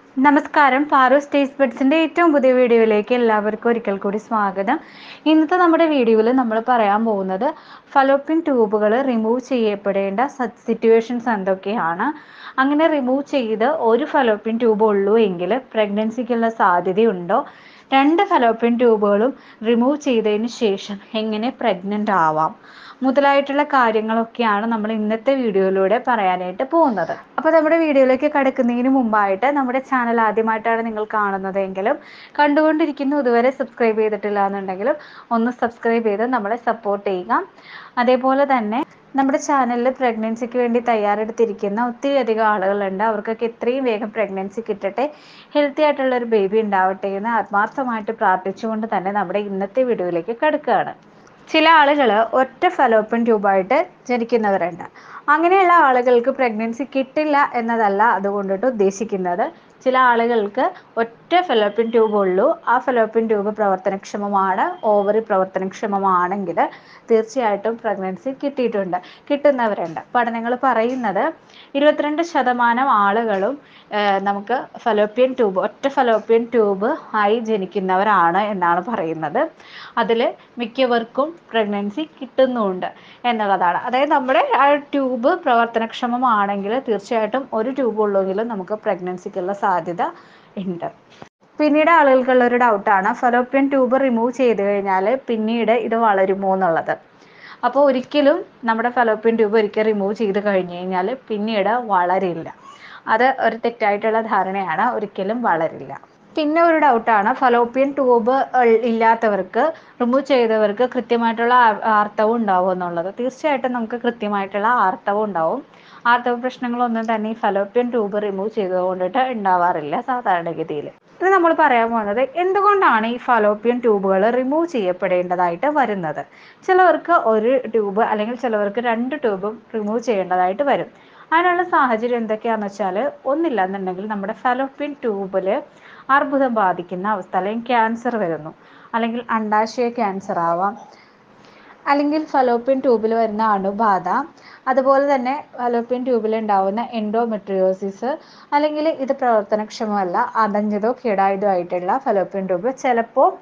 നമസ്കാരം പാറു സ്റ്റേസ് ബഡ്സിൻ്റെ ഏറ്റവും പുതിയ വീഡിയോയിലേക്ക് എല്ലാവർക്കും ഒരിക്കൽ കൂടി സ്വാഗതം ഇന്നത്തെ നമ്മുടെ വീഡിയോയിൽ നമ്മൾ പറയാൻ പോകുന്നത് ഫലോപ്പിൻ ട്യൂബുകൾ റിമൂവ് ചെയ്യപ്പെടേണ്ട സിറ്റുവേഷൻസ് എന്തൊക്കെയാണ് അങ്ങനെ റിമൂവ് ചെയ്ത് ഒരു ഫലോപ്പിൻ ട്യൂബ് ഉള്ളൂ എങ്കിൽ പ്രഗ്നൻസിക്കുള്ള സാധ്യതയുണ്ടോ രണ്ട് ഫലോപ്പിൻ ട്യൂബുകളും റിമൂവ് ചെയ്തതിന് ശേഷം എങ്ങനെ പ്രഗ്നൻ്റ് ആവാം മുതലായിട്ടുള്ള കാര്യങ്ങളൊക്കെയാണ് നമ്മൾ ഇന്നത്തെ വീഡിയോയിലൂടെ പറയാനായിട്ട് പോകുന്നത് അപ്പോൾ നമ്മുടെ വീഡിയോയിലേക്ക് കടക്കുന്നതിന് മുമ്പായിട്ട് നമ്മുടെ ചാനൽ ആദ്യമായിട്ടാണ് നിങ്ങൾ കാണുന്നതെങ്കിലും കണ്ടുകൊണ്ടിരിക്കുന്നു ഇതുവരെ സബ്സ്ക്രൈബ് ചെയ്തിട്ടില്ല എന്നുണ്ടെങ്കിലും ഒന്ന് സബ്സ്ക്രൈബ് ചെയ്ത് നമ്മളെ സപ്പോർട്ട് ചെയ്യുക അതേപോലെ തന്നെ നമ്മുടെ ചാനലിൽ പ്രഗ്നൻസിക്ക് വേണ്ടി തയ്യാറെടുത്തിരിക്കുന്ന ഒത്തിരി അധികം ആളുകളുണ്ട് അവർക്കൊക്കെ എത്രയും വേഗം പ്രഗ്നൻസി കിട്ടട്ടെ ഹെൽത്തി ആയിട്ടുള്ള ഒരു ബേബി ഉണ്ടാവട്ടെ എന്ന് ആത്മാർത്ഥമായിട്ട് പ്രാർത്ഥിച്ചുകൊണ്ട് തന്നെ നമ്മുടെ ഇന്നത്തെ വീഡിയോയിലേക്ക് കടക്കുകയാണ് ചില ആളുകൾ ഒറ്റ ഫലോപ്പൻ ട്യൂബായിട്ട് ജനിക്കുന്നവരുണ്ട് അങ്ങനെയുള്ള ആളുകൾക്ക് പ്രഗ്നൻസി കിട്ടില്ല എന്നതല്ല അതുകൊണ്ടിട്ട് ഉദ്ദേശിക്കുന്നത് ചില ആളുകൾക്ക് ഒറ്റ ഫെലോപ്പിൻ ട്യൂബ് ഉള്ളൂ ആ ഫെലോപ്പിൻ ട്യൂബ് പ്രവർത്തനക്ഷമമാണ് ഓവറി പ്രവർത്തനക്ഷമമാണെങ്കിൽ തീർച്ചയായിട്ടും പ്രഗ്നൻസി കിട്ടിയിട്ടുണ്ട് കിട്ടുന്നവരുണ്ട് പഠനങ്ങൾ പറയുന്നത് ഇരുപത്തിരണ്ട് ശതമാനം ആളുകളും നമുക്ക് ഫലോപ്പിയൻ ട്യൂബ് ഒറ്റ ഫലോപ്പിയൻ ട്യൂബ് ആയി ജനിക്കുന്നവരാണ് എന്നാണ് പറയുന്നത് അതിൽ മിക്കവർക്കും പ്രഗ്നൻസി കിട്ടുന്നുമുണ്ട് എന്നുള്ളതാണ് അതായത് നമ്മുടെ ആ ട്യൂബ് പ്രവർത്തനക്ഷമമാണെങ്കിൽ തീർച്ചയായിട്ടും ഒരു ട്യൂബ് ഉള്ളെങ്കിലും നമുക്ക് പ്രഗ്നൻസിക്കുള്ള സാധ്യത ഉണ്ട് പിന്നീട് ആളുകൾക്കുള്ള ഒരു ഡൗട്ടാണ് ഫലോപ്പിയൻ ട്യൂബ് റിമൂവ് ചെയ്ത് കഴിഞ്ഞാൽ പിന്നീട് ഇത് വളരുമോ എന്നുള്ളത് അപ്പോൾ ഒരിക്കലും നമ്മുടെ ഫലോപ്പിയൻ ട്യൂബ് ഒരിക്കൽ റിമൂവ് ചെയ്ത് കഴിഞ്ഞ് കഴിഞ്ഞാൽ പിന്നീട് വളരില്ല അത് ഒരു തെറ്റായിട്ടുള്ള ധാരണയാണ് ഒരിക്കലും വളരില്ല പിന്നെ ഒരു ഡൗട്ടാണ് ഫലോപ്പിയൻ ട്യൂബ് ഇല്ലാത്തവർക്ക് റിമൂവ് ചെയ്തവർക്ക് കൃത്യമായിട്ടുള്ള ആർത്തവം ഉണ്ടാവും എന്നുള്ളത് തീർച്ചയായിട്ടും നമുക്ക് കൃത്യമായിട്ടുള്ള ആർത്തവം ഉണ്ടാവും ആർത്തവ പ്രശ്നങ്ങളൊന്നും തന്നെ ഈ ഫലോപ്പിയൻ ട്യൂബ് റിമൂവ് ചെയ്തുകൊണ്ടിട്ട് ഉണ്ടാവാറില്ല സാധാരണഗതിയിൽ ഇത് നമ്മൾ പറയാൻ പോകുന്നത് എന്തുകൊണ്ടാണ് ഈ ഫലോപ്പിയൻ ട്യൂബുകൾ റിമൂവ് ചെയ്യപ്പെടേണ്ടതായിട്ട് വരുന്നത് ചിലവർക്ക് ഒരു ട്യൂബ് അല്ലെങ്കിൽ ചിലവർക്ക് രണ്ട് ട്യൂബും റിമൂവ് ചെയ്യേണ്ടതായിട്ട് വരും അതിനുള്ള സാഹചര്യം എന്തൊക്കെയാണെന്ന് വെച്ചാൽ ഒന്നില്ല എന്നുണ്ടെങ്കിൽ നമ്മുടെ ഫലോപ്പിയൻ ട്യൂബിൽ അർബുദം ബാധിക്കുന്ന അവസ്ഥ അല്ലെങ്കിൽ ക്യാൻസർ വരുന്നു അല്ലെങ്കിൽ അണ്ടാശയ ക്യാൻസർ ആവാം അല്ലെങ്കിൽ ഫലോപ്പിയൻ ട്യൂബിൽ വരുന്ന അണുബാധ അതുപോലെ തന്നെ ഫലോപ്പിയൻ ട്യൂബിൽ ഉണ്ടാവുന്ന എൻഡോമെട്രിയോസിസ് അല്ലെങ്കിൽ ഇത് പ്രവർത്തനക്ഷമമല്ല അടഞ്ഞതോ കേടായതോ ആയിട്ടുള്ള ഫലോപ്പിയൻ ട്യൂബ് ചിലപ്പോൾ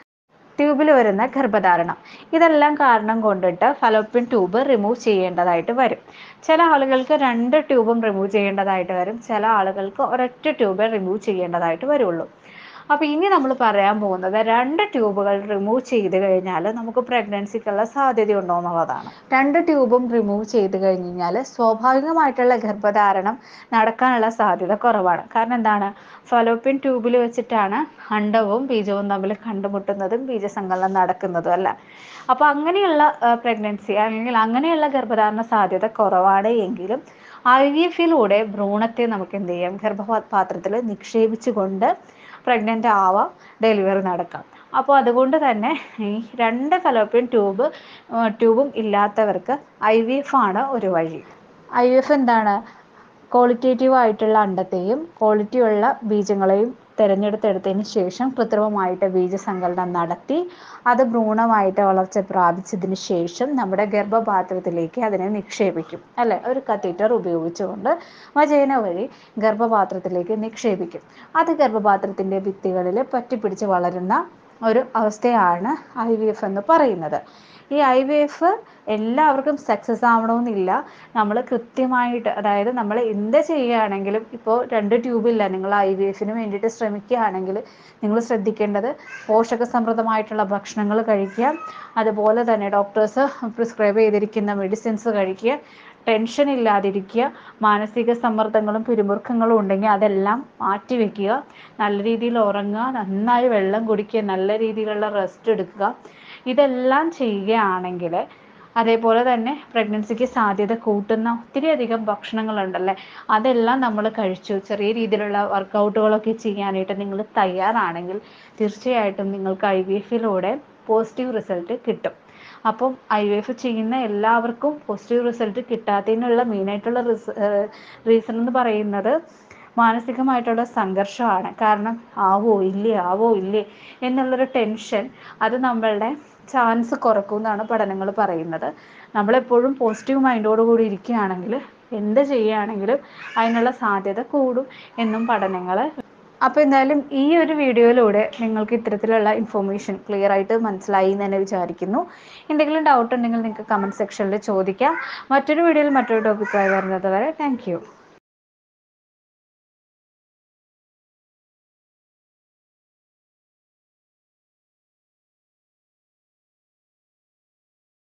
ട്യൂബിൽ വരുന്ന ഗർഭധാരണം ഇതെല്ലാം കാരണം കൊണ്ടിട്ട് ഫലോപ്പിയൻ ട്യൂബ് റിമൂവ് ചെയ്യേണ്ടതായിട്ട് വരും ചില ആളുകൾക്ക് രണ്ട് ട്യൂബും റിമൂവ് ചെയ്യേണ്ടതായിട്ട് വരും ചില ആളുകൾക്ക് ഒരൊറ്റ ട്യൂബ് റിമൂവ് ചെയ്യേണ്ടതായിട്ട് വരുള്ളൂ അപ്പോൾ ഇനി നമ്മൾ പറയാൻ പോകുന്നത് രണ്ട് ട്യൂബുകൾ റിമൂവ് ചെയ്ത് കഴിഞ്ഞാൽ നമുക്ക് പ്രഗ്നൻസിക്കുള്ള സാധ്യതയുണ്ടോ എന്നുള്ളതാണ് രണ്ട് ട്യൂബും റിമൂവ് ചെയ്ത് കഴിഞ്ഞ് കഴിഞ്ഞാൽ സ്വാഭാവികമായിട്ടുള്ള ഗർഭധാരണം നടക്കാനുള്ള സാധ്യത കുറവാണ് കാരണം എന്താണ് ഫലോപ്പിൻ ട്യൂബിൽ വെച്ചിട്ടാണ് അണ്ടവും ബീജവും തമ്മിൽ കണ്ടുമുട്ടുന്നതും ബീജസങ്കലനം നടക്കുന്നതും അല്ല അപ്പോൾ അങ്ങനെയുള്ള പ്രഗ്നൻസി അല്ലെങ്കിൽ അങ്ങനെയുള്ള ഗർഭധാരണ സാധ്യത കുറവാണ് എങ്കിലും ഐ വി എഫിലൂടെ ഭ്രൂണത്തെ നമുക്ക് എന്ത് ചെയ്യാം ഗർഭപാത്രത്തിൽ നിക്ഷേപിച്ചുകൊണ്ട് പ്രഗ്നൻ്റ് ആവാം ഡെലിവറി നടക്കാം അപ്പോൾ അതുകൊണ്ട് തന്നെ ഈ രണ്ട് ഫലോപ്പിയൻ ട്യൂബ് ട്യൂബും ഇല്ലാത്തവർക്ക് ഐ വി എഫ് ആണ് ഒരു വഴി ഐ വി എഫ് എന്താണ് ക്വാളിറ്റേറ്റീവ് ആയിട്ടുള്ള അണ്ടത്തെയും ക്വാളിറ്റിയുള്ള ബീജങ്ങളെയും തിരഞ്ഞെടുത്തെടുത്തതിന് ശേഷം കൃത്രിമമായിട്ട് ബീജസങ്കലനം നടത്തി അത് ഭ്രൂണമായിട്ട് വളർച്ച പ്രാപിച്ചതിന് ശേഷം നമ്മുടെ ഗർഭപാത്രത്തിലേക്ക് അതിനെ നിക്ഷേപിക്കും അല്ലെ ഒരു കത്തീറ്റർ ഉപയോഗിച്ചുകൊണ്ട് വജേന വഴി ഗർഭപാത്രത്തിലേക്ക് നിക്ഷേപിക്കും അത് ഗർഭപാത്രത്തിൻ്റെ ഭിത്തികളിൽ പറ്റിപ്പിടിച്ച് വളരുന്ന ഒരു അവസ്ഥയാണ് ഐ വി എഫ് എന്ന് പറയുന്നത് ഈ ഐ വി എഫ് എല്ലാവർക്കും സക്സസ് ആവണമെന്നില്ല നമ്മൾ കൃത്യമായിട്ട് അതായത് നമ്മൾ എന്ത് ചെയ്യുകയാണെങ്കിലും ഇപ്പോൾ രണ്ട് ട്യൂബില്ല നിങ്ങൾ ഐ വി എഫിന് വേണ്ടിയിട്ട് ശ്രമിക്കുകയാണെങ്കിൽ നിങ്ങൾ ശ്രദ്ധിക്കേണ്ടത് പോഷക സമൃദ്ധമായിട്ടുള്ള ഭക്ഷണങ്ങൾ കഴിക്കുക അതുപോലെ തന്നെ ഡോക്ടേഴ്സ് പ്രിസ്ക്രൈബ് ചെയ്തിരിക്കുന്ന മെഡിസിൻസ് കഴിക്കുക ടെൻഷൻ ഇല്ലാതിരിക്കുക മാനസിക സമ്മർദ്ദങ്ങളും പിരിമുറുക്കങ്ങളും ഉണ്ടെങ്കിൽ അതെല്ലാം മാറ്റി വെക്കുക നല്ല രീതിയിൽ ഉറങ്ങുക നന്നായി വെള്ളം കുടിക്കുക നല്ല രീതിയിലുള്ള റെസ്റ്റ് എടുക്കുക ഇതെല്ലാം ചെയ്യുകയാണെങ്കിൽ അതേപോലെ തന്നെ പ്രഗ്നൻസിക്ക് സാധ്യത കൂട്ടുന്ന ഒത്തിരി അധികം ഭക്ഷണങ്ങളുണ്ടല്ലേ അതെല്ലാം നമ്മൾ കഴിച്ചു ചെറിയ രീതിയിലുള്ള വർക്കൗട്ടുകളൊക്കെ ചെയ്യാനായിട്ട് നിങ്ങൾ തയ്യാറാണെങ്കിൽ തീർച്ചയായിട്ടും നിങ്ങൾക്ക് ഐ വി എഫിലൂടെ പോസിറ്റീവ് റിസൾട്ട് കിട്ടും അപ്പം ഐ വി എഫ് ചെയ്യുന്ന എല്ലാവർക്കും പോസിറ്റീവ് റിസൾട്ട് കിട്ടാത്തതിനുള്ള മെയിനായിട്ടുള്ള റിസ റീസൺ എന്ന് പറയുന്നത് മാനസികമായിട്ടുള്ള സംഘർഷമാണ് കാരണം ആവോ ഇല്ലേ ആവോ ഇല്ലേ എന്നുള്ളൊരു ടെൻഷൻ അത് നമ്മളുടെ ചാൻസ് കുറക്കും എന്നാണ് പഠനങ്ങൾ പറയുന്നത് നമ്മളെപ്പോഴും പോസിറ്റീവ് മൈൻഡോട് കൂടി ഇരിക്കുകയാണെങ്കിൽ എന്ത് ചെയ്യുകയാണെങ്കിലും അതിനുള്ള സാധ്യത കൂടും എന്നും പഠനങ്ങൾ അപ്പോൾ എന്തായാലും ഈ ഒരു വീഡിയോയിലൂടെ നിങ്ങൾക്ക് ഇത്തരത്തിലുള്ള ഇൻഫോർമേഷൻ ക്ലിയർ ആയിട്ട് മനസ്സിലായി എന്ന് തന്നെ വിചാരിക്കുന്നു എന്തെങ്കിലും ഡൗട്ട് ഉണ്ടെങ്കിൽ നിങ്ങൾക്ക് കമൻറ്റ് സെക്ഷനിൽ ചോദിക്കാം മറ്റൊരു വീഡിയോയിൽ മറ്റൊരു ടോപ്പിക്കായി വരുന്നത് വരെ താങ്ക്